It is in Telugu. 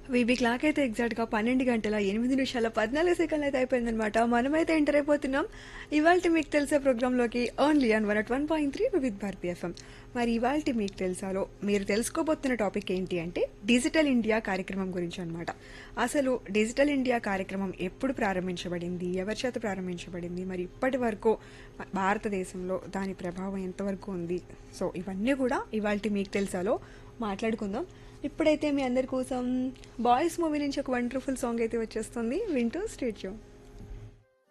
వీబీ క్లాక్ అయితే ఎగ్జాక్ట్గా పన్నెండు గంటల ఎనిమిది నిమిషాల పద్నాలుగు సెకండ్లు అయితే అయిపోయిందనమాట మనమైతే ఎంటర్ అయిపోతున్నాం ఇవాళ మీకు తెలిసే ప్రోగ్రాంలోకి only on one at one point three with Bharati F M మరి ఇవాళ మీకు తెలుసాలో మీరు తెలుసుకోబోతున్న టాపిక్ ఏంటి అంటే డిజిటల్ ఇండియా కార్యక్రమం గురించి అనమాట అసలు డిజిటల్ ఇండియా కార్యక్రమం ఎప్పుడు ప్రారంభించబడింది ఎవరి చేత ప్రారంభించబడింది మరి ఇప్పటి వరకు భారతదేశంలో దాని ప్రభావం ఎంతవరకు ఉంది సో ఇవన్నీ కూడా ఇవాళ మీకు తెలుసాలో మాట్లాడుకుందాం ఇప్పుడైతే మీ అందరి కోసం బాయ్స్ మూవీ నుంచి ఒక వండర్ఫుల్ సాంగ్ అయితే వచ్చేస్తుంది వింటూ స్టేట్